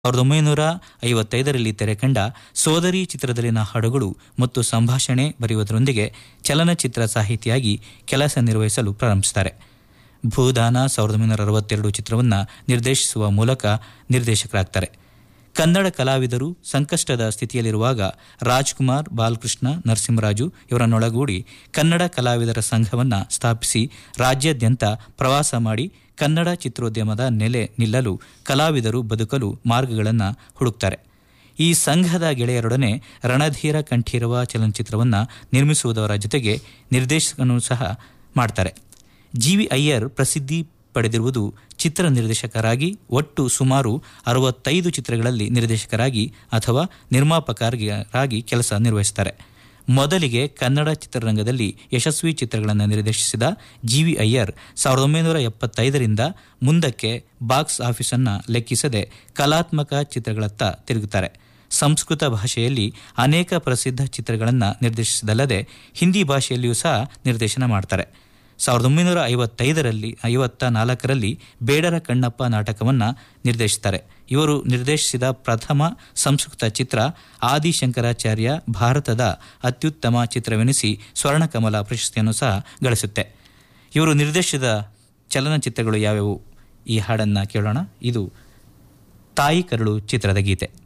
ಸಾವಿರದ ಒಂಬೈನೂರ ಐವತ್ತೈದರಲ್ಲಿ ತೆರೆಕಂಡ ಸೋದರಿ ಚಿತ್ರದಲ್ಲಿನ ಹಾಡುಗಳು ಮತ್ತು ಸಂಭಾಷಣೆ ಬರೆಯುವುದರೊಂದಿಗೆ ಚಲನಚಿತ್ರ ಸಾಹಿತಿಯಾಗಿ ಕೆಲಸ ನಿರ್ವಹಿಸಲು ಪ್ರಾರಂಭಿಸುತ್ತಾರೆ ಭೂದಾನ ಸಾವಿರದ ಒಂಬೈನೂರ ಅರವತ್ತೆರಡು ಚಿತ್ರವನ್ನು ನಿರ್ದೇಶಿಸುವ ಮೂಲಕ ನಿರ್ದೇಶಕರಾಗ್ತಾರೆ ಕನ್ನಡ ಕಲಾವಿದರು ಸಂಕಷ್ಟದ ಸ್ಥಿತಿಯಲ್ಲಿರುವಾಗ ರಾಜ್ಕುಮಾರ್ ಬಾಲಕೃಷ್ಣ ನರಸಿಂಹರಾಜು ಇವರನ್ನೊಳಗೂಡಿ ಕನ್ನಡ ಕಲಾವಿದರ ಸಂಘವನ್ನು ಸ್ಥಾಪಿಸಿ ರಾಜ್ಯಾದ್ಯಂತ ಪ್ರವಾಸ ಮಾಡಿ ಕನ್ನಡ ಚಿತ್ರೋದ್ಯಮದ ನೆಲೆ ನಿಲ್ಲಲು ಕಲಾವಿದರು ಬದುಕಲು ಮಾರ್ಗಗಳನ್ನು ಹುಡುಕ್ತಾರೆ ಈ ಸಂಘದ ಗೆಳೆಯರೊಡನೆ ರಣಧೀರ ಕಂಠೀರವ ಚಲನಚಿತ್ರವನ್ನು ನಿರ್ಮಿಸುವುದರ ಜೊತೆಗೆ ನಿರ್ದೇಶಕನೂ ಸಹ ಮಾಡ್ತಾರೆ ಜಿ ವಿ ಅಯ್ಯರ್ ಪ್ರಸಿದ್ಧಿ ಪಡೆದಿರುವುದು ಚಿತ್ರ ನಿರ್ದೇಶಕರಾಗಿ ಒಟ್ಟು ಸುಮಾರು ಅರವತ್ತೈದು ಚಿತ್ರಗಳಲ್ಲಿ ನಿರ್ದೇಶಕರಾಗಿ ಅಥವಾ ನಿರ್ಮಾಪಕರಾಗಿ ಕೆಲಸ ನಿರ್ವಹಿಸುತ್ತಾರೆ ಮೊದಲಿಗೆ ಕನ್ನಡ ಚಿತ್ರರಂಗದಲ್ಲಿ ಯಶಸ್ವಿ ಚಿತ್ರಗಳನ್ನು ನಿರ್ದೇಶಿಸಿದ ಜಿ ವಿ ಅಯ್ಯರ್ ಸಾವಿರದ ಒಂಬೈನೂರ ಎಪ್ಪತ್ತೈದರಿಂದ ಮುಂದಕ್ಕೆ ಬಾಕ್ಸ್ ಆಫೀಸನ್ನು ಲೆಕ್ಕಿಸದೆ ಕಲಾತ್ಮಕ ಚಿತ್ರಗಳತ್ತ ತಿರುಗುತ್ತಾರೆ ಸಂಸ್ಕೃತ ಭಾಷೆಯಲ್ಲಿ ಅನೇಕ ಪ್ರಸಿದ್ಧ ಚಿತ್ರಗಳನ್ನು ನಿರ್ದೇಶಿಸಿದಲ್ಲದೆ ಹಿಂದಿ ಭಾಷೆಯಲ್ಲಿಯೂ ಸಹ ನಿರ್ದೇಶನ ಮಾಡ್ತಾರೆ ಸಾವಿರದ ಒಂಬೈನೂರ ಐವತ್ತೈದರಲ್ಲಿ ಐವತ್ತ ನಾಲ್ಕರಲ್ಲಿ ಬೇಡರ ಕಣ್ಣಪ್ಪ ನಾಟಕವನ್ನು ನಿರ್ದೇಶಿಸುತ್ತಾರೆ ಇವರು ನಿರ್ದೇಶಿಸಿದ ಪ್ರಥಮ ಸಂಸ್ಕೃತ ಚಿತ್ರ ಆದಿಶಂಕರಾಚಾರ್ಯ ಭಾರತದ ಅತ್ಯುತ್ತಮ ಚಿತ್ರವೆನಿಸಿ ಸ್ವರ್ಣಕಮಲ ಪ್ರಶಸ್ತಿಯನ್ನು ಸಹ ಗಳಿಸುತ್ತೆ ಇವರು ನಿರ್ದೇಶಿಸಿದ ಚಲನಚಿತ್ರಗಳು ಯಾವ್ಯಾವು ಈ ಹಾಡನ್ನು ಕೇಳೋಣ ಇದು ತಾಯಿ ಕರುಳು ಚಿತ್ರದ ಗೀತೆ